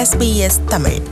SBS Tamil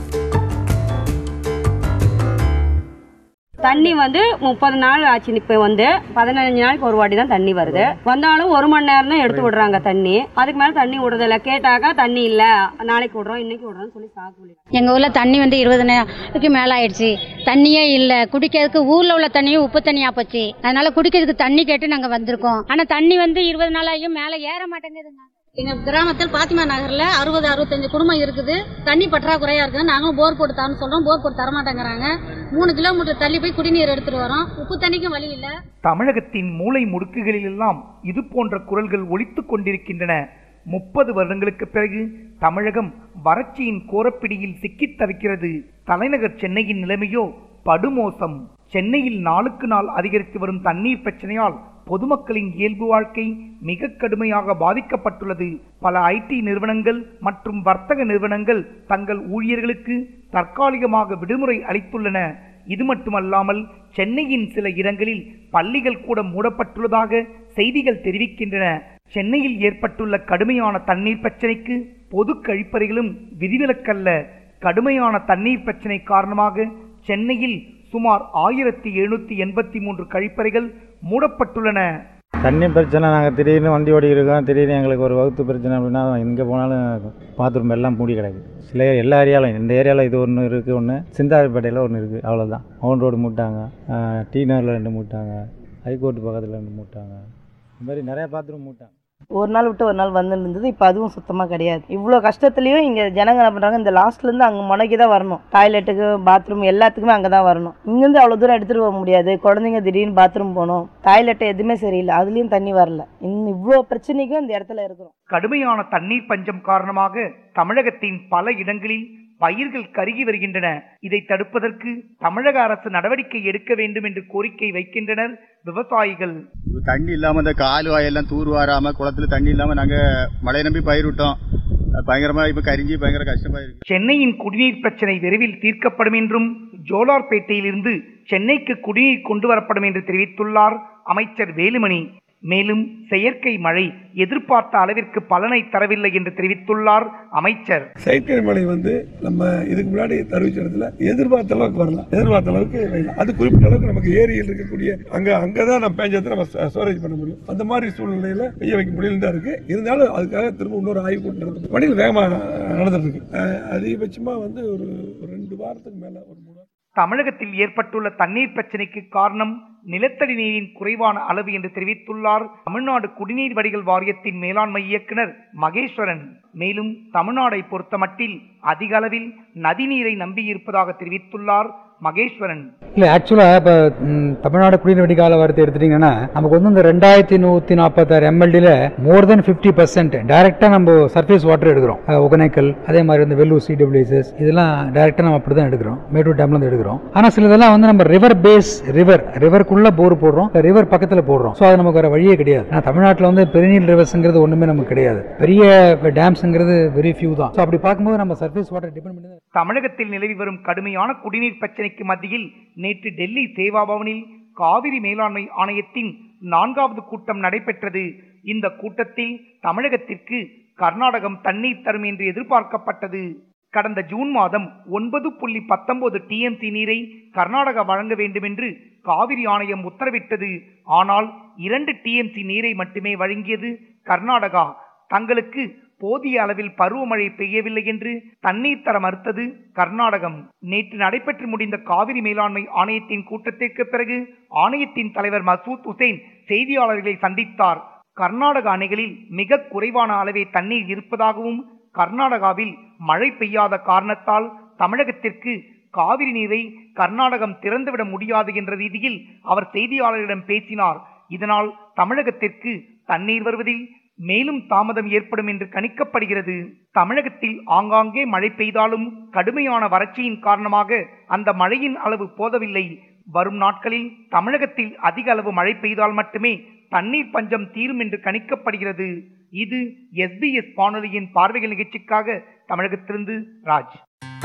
தண்ணி வந்து முப்பது நாள் ஆச்சு இப்போ வந்து பதினஞ்சு நாளைக்கு ஒரு வாட்டி தான் தண்ணி வருது வந்தாலும் ஒரு மணி நேரம் தான் எடுத்து விடுறாங்க தண்ணி அதுக்கு மேலே தண்ணி விடுறதில்ல கேட்டாக்கா தண்ணி இல்லை நாளைக்கு விடுறோம் இன்னைக்கு விடுறோம்னு சொல்லி சாக்கு சொல்லிடுறாங்க. எங்கள் ஊரில் தண்ணி வந்து இருபது நாளைக்கு மேலே ஆயிடுச்சு தண்ணியே இல்லை குடிக்கிறதுக்கு ஊரில் உள்ள தண்ணியும் உப்பு தண்ணியாக போச்சு அதனால குடிக்கிறதுக்கு தண்ணி கேட்டு நாங்கள் வந்திருக்கோம் ஆனால் தண்ணி வந்து இருபது நாளாகியும் மேலே ஏற மாட்டேங்குதுங்க எங்க கிராமத்தில் பாத்திமா நகர்ல அறுபது அறுபத்தஞ்சு குடும்பம் இருக்குது தண்ணி பற்றாக்குறையா இருக்குது நாங்களும் போர் போட்டு தரணும் சொல்றோம் போர் போட்டு தரமாட்டேங்கிறாங்க மூணு கிலோமீட்டர் தள்ளி போய் குடிநீர் எடுத்துட்டு வரோம் உப்பு தண்ணிக்கும் வழி இல்லை தமிழகத்தின் மூலை முடுக்குகளிலெல்லாம் இது போன்ற குரல்கள் ஒலித்துக் கொண்டிருக்கின்றன முப்பது வருடங்களுக்கு பிறகு தமிழகம் வறட்சியின் கோரப்பிடியில் சிக்கித் தவிக்கிறது தலைநகர் சென்னையின் நிலைமையோ படுமோசம் சென்னையில் நாளுக்கு நாள் அதிகரித்து வரும் தண்ணீர் பிரச்சனையால் பொதுமக்களின் இயல்பு வாழ்க்கை மிக கடுமையாக பாதிக்கப்பட்டுள்ளது பல ஐடி நிறுவனங்கள் மற்றும் வர்த்தக நிறுவனங்கள் தங்கள் ஊழியர்களுக்கு தற்காலிகமாக விடுமுறை அளித்துள்ளன இது மட்டுமல்லாமல் சென்னையின் சில இடங்களில் பள்ளிகள் கூட மூடப்பட்டுள்ளதாக செய்திகள் தெரிவிக்கின்றன சென்னையில் ஏற்பட்டுள்ள கடுமையான தண்ணீர் பிரச்சனைக்கு பொது கழிப்பறைகளும் விதிவிலக்கல்ல கடுமையான தண்ணீர் பிரச்சனை காரணமாக சென்னையில் சுமார் ஆயிரத்தி எழுநூத்தி எண்பத்தி மூன்று கழிப்பறைகள் மூடப்பட்டுள்ளன தண்ணி பிரச்சனை நாங்கள் திடீர்னு வண்டி ஓடி இருக்கோம் திடீர்னு எங்களுக்கு ஒரு வகுத்து பிரச்சனை அப்படின்னா எங்கே போனாலும் பாத்ரூம் எல்லாம் மூடி கிடக்கு சில எல்லா ஏரியாவிலும் இந்த ஏரியாவில் இது ஒன்று இருக்குது ஒன்று சிந்தாரிப்பேட்டையில் ஒன்று இருக்குது அவ்வளோதான் மவுண்ட் ரோடு மூட்டாங்க டி நகரில் ரெண்டு மூட்டாங்க ஹைகோர்ட் பக்கத்தில் ரெண்டு மூட்டாங்க இந்த மாதிரி நிறைய பாத்ரூம் மூட்டாங்க ஒரு நாள் விட்டு ஒரு நாள் வந்துட்டு இருந்தது இப்போ அதுவும் சுத்தமாக கிடையாது இவ்வளோ கஷ்டத்துலேயும் இங்கே ஜனங்க என்ன பண்ணுறாங்க இந்த லாஸ்ட்லேருந்து அங்கே முனைக்கு தான் வரணும் டாய்லெட்டுக்கு பாத்ரூம் எல்லாத்துக்குமே அங்கே தான் வரணும் இங்கேருந்து அவ்வளோ தூரம் எடுத்துகிட்டு போக முடியாது குழந்தைங்க திடீர்னு பாத்ரூம் போகணும் டாய்லெட் எதுவுமே சரியில்லை அதுலேயும் தண்ணி வரல இன்னும் இவ்வளோ பிரச்சனைக்கும் இந்த இடத்துல இருக்கிறோம் கடுமையான தண்ணீர் பஞ்சம் காரணமாக தமிழகத்தின் பல இடங்களில் பயிர்கள் கருகி வருகின்றன இதை தடுப்பதற்கு தமிழக அரசு நடவடிக்கை எடுக்க வேண்டும் என்று கோரிக்கை வைக்கின்றனர் விவசாயிகள் இப்போ தண்ணி இல்லாமல் இந்த கால்வாயெல்லாம் தூர் வாராமல் குளத்துல தண்ணி இல்லாமல் நாங்கள் மழையை நம்பி பயிரிட்டோம் அது பயங்கரமா இப்போ கரிஞ்சி பயங்கர கஷ்டமாக இருக்கு சென்னையின் குடிநீர் பிரச்சனை விரைவில் தீர்க்கப்படும் என்றும் ஜோலார்பேட்டையிலிருந்து சென்னைக்கு குடிநீர் கொண்டு வரப்படும் என்று தெரிவித்துள்ளார் அமைச்சர் வேலுமணி மேலும் செயற்கை மழை எதிர்பார்த்த அளவிற்கு பலனை தரவில்லை என்று தெரிவித்துள்ளார் அமைச்சர் செயற்கை மழை வந்து நம்ம இதுக்கு முன்னாடி தெரிவிச்ச இடத்துல எதிர்பார்த்த அளவுக்கு வரலாம் எதிர்பார்த்த அளவுக்கு இல்லை. அது குறிப்பிட்ட அளவுக்கு நமக்கு ஏரியில் இருக்கக்கூடிய அங்க அங்கதான் நம்ம பேஞ்சத்தை நம்ம ஸ்டோரேஜ் பண்ண முடியும் அந்த மாதிரி சூழ்நிலையில பெய்ய வைக்க முடியல தான் இருக்கு இருந்தாலும் அதுக்காக திரும்ப இன்னொரு ஆய்வு கூட்டம் நடந்து பணிகள் வேகமா நடந்துட்டு இருக்கு அஹ் அதிகபட்சமா வந்து ஒரு ஒரு ரெண்டு வாரத்துக்கு மேல ஒரு மூணு வாரம் தமிழகத்தில் ஏற்பட்டுள்ள தண்ணீர் பிரச்சனைக்கு காரணம் நிலத்தடி நீரின் குறைவான அளவு என்று தெரிவித்துள்ளார் தமிழ்நாடு குடிநீர் வடிகள் வாரியத்தின் மேலாண்மை இயக்குனர் மகேஸ்வரன் மேலும் தமிழ்நாடை பொறுத்தமட்டில் அதிக அளவில் நதிநீரை நம்பியிருப்பதாக தெரிவித்துள்ளார் மகேஸ்வரன் இல்லை ஆக்சுவலாக இப்போ தமிழ்நாடு குடிநீர் வடிகால வாரத்தை எடுத்துட்டிங்கன்னா நமக்கு வந்து இந்த ரெண்டாயிரத்தி நூற்றி நாற்பத்தாறு எம்எல்டியில் மோர் தென் ஃபிஃப்டி பர்சன்ட் டேரெக்டாக நம்ம சர்ஃபேஸ் வாட்டர் எடுக்கிறோம் அஹ் ஒகேனக்கல் அதே மாதிரி வந்து வெள்ளூர் சிடபிள்யூஎஸ்எஸ் இதெல்லாம் டேரெக்டாக நம்ம அப்படி தான் எடுக்கிறோம் மேட்டூர் டேம்லேருந்து எடுக்கிறோம் ஆனால் சில இதெல்லாம் வந்து நம்ம ரிவர் பேஸ் ரிவர் ரிவருக்குள்ளே போர் போடுறோம் ரிவர் பக்கத்தில் போடுறோம் ஸோ அது நமக்கு வேறு வழியே கிடையாது ஆனால் தமிழ்நாட்டில் வந்து பெருநீர் ரிவர்ஸுங்கிறது ஒன்றுமே நமக்கு கிடையாது பெரிய டேம்ஸுங்கிறது வெரி ஃபியூ தான் ஸோ அப்படி பார்க்கும்போது நம்ம சர்ஃபேஸ் வாட்டர் டிபெண்ட் பண்ணி தான் தமிழகத்தில் நிலவி வரும் கடுமையான குடிநீர் பிரச்சனைக்கு மத்தியில் நேற்று டெல்லி சேவா பவனில் காவிரி மேலாண்மை ஆணையத்தின் நான்காவது கூட்டம் நடைபெற்றது இந்த கூட்டத்தில் தமிழகத்திற்கு கர்நாடகம் தண்ணீர் தரும் என்று எதிர்பார்க்கப்பட்டது கடந்த ஜூன் மாதம் ஒன்பது புள்ளி பத்தொன்பது டிஎம்சி நீரை கர்நாடகா வழங்க வேண்டும் என்று காவிரி ஆணையம் உத்தரவிட்டது ஆனால் இரண்டு டிஎம்சி நீரை மட்டுமே வழங்கியது கர்நாடகா தங்களுக்கு போதிய அளவில் பருவமழை பெய்யவில்லை என்று தண்ணீர் தர மறுத்தது கர்நாடகம் நேற்று நடைபெற்று முடிந்த காவிரி மேலாண்மை ஆணையத்தின் கூட்டத்திற்கு பிறகு ஆணையத்தின் தலைவர் மசூத் உசேன் செய்தியாளர்களை சந்தித்தார் கர்நாடக அணைகளில் மிக குறைவான அளவே தண்ணீர் இருப்பதாகவும் கர்நாடகாவில் மழை பெய்யாத காரணத்தால் தமிழகத்திற்கு காவிரி நீரை கர்நாடகம் திறந்துவிட முடியாது என்ற ரீதியில் அவர் செய்தியாளர்களிடம் பேசினார் இதனால் தமிழகத்திற்கு தண்ணீர் வருவதில் மேலும் தாமதம் ஏற்படும் என்று கணிக்கப்படுகிறது தமிழகத்தில் ஆங்காங்கே மழை பெய்தாலும் கடுமையான வறட்சியின் காரணமாக அந்த மழையின் அளவு போதவில்லை வரும் நாட்களில் தமிழகத்தில் அதிக அளவு மழை பெய்தால் மட்டுமே தண்ணீர் பஞ்சம் தீரும் என்று கணிக்கப்படுகிறது இது எஸ்பிஎஸ் வானொலியின் பார்வைகள் நிகழ்ச்சிக்காக தமிழகத்திலிருந்து ராஜ்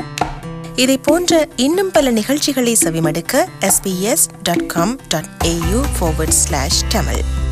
இதை போன்ற இன்னும் பல நிகழ்ச்சிகளை செவிமடுக்க sbs.com.au forward slash tamil